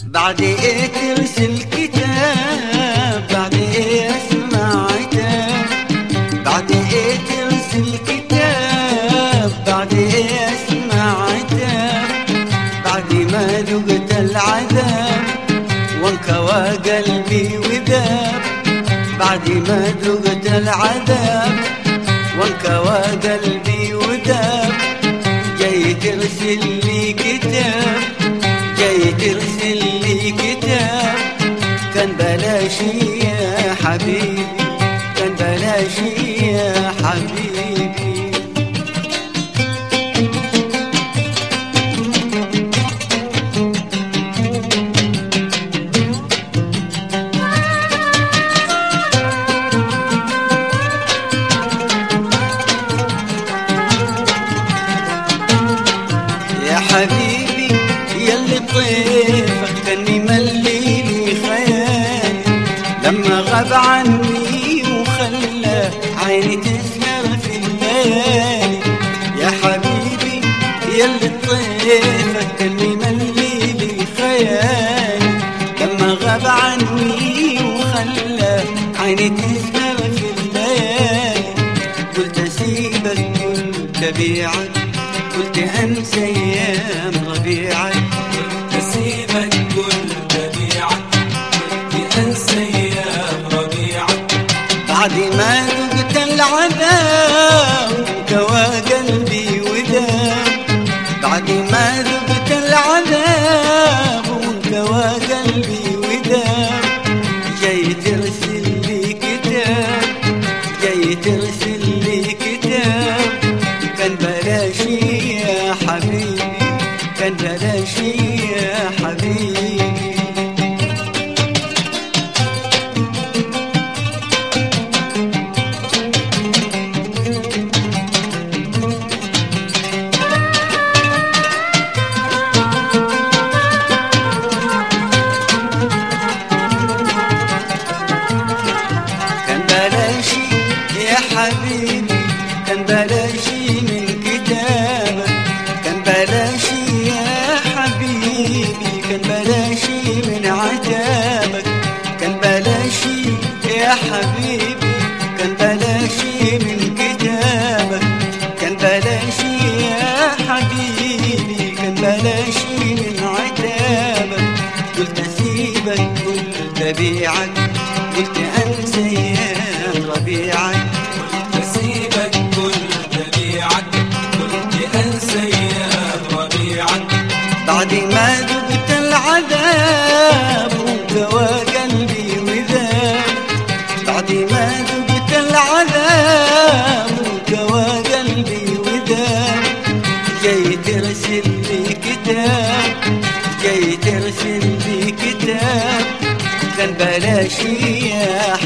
بعد ايه ترسل كتاب بعد ايه اسمع عتاب بعد ايه ترسل كتاب بعد ايه اسمع عتاب بعد ما ذقت العذاب وانكوى قلبي وذاب بعد ما ذقت العذاب وانكوى قلبي وذاب جاي ترسل لي كتاب جاي ترسل لي كتاب كان بلاشي يا حبيبي كان بلاشي يا حبيبي يا حبيبي يلي طيفك كان يمليلي خيالي لما غاب عني وخلى عيني تسهر في الليالي يا حبيبي يلي طيفك كان يمليلي خيالي لما غاب عني وخلى عيني تسهر في الليالي قلت اسيبك قلت ابيعك قلت انسى ايام ربيعك نسيبك قلت بيعك قلت انسى ايام ربيعك بعد ما ذقت العذاب كوى قلبي وذاب بعد ما ذقت العذاب كوى قلبي وذاب جاي ترسل لي كتاب جاي ترسل لي كتاب كان بلاشي يا حبيبي كان بلاشي يا حبيبي كان بلاشي يا حبيبي كان بلاشي من كتابك كان بلاشي يا حبيبي كان بلاشي من عتابك كان بلاشي يا حبيبي كان بلاشي من كتابك كان بلاشي يا حبيبي كان بلاشي من عتابك قلت اسيبك قلت ابيعك قلت انسى ايام ربيعك نسيبك قلت بيعك قلت انسى ايام ربيعك بعد ما ذقت العذاب وقوى قلبي وذاب بعد ما ذقت العذاب وقوى قلبي وذاب جاي ترسل لي كتاب جاي ترسل لي كتاب كان بلاشي يا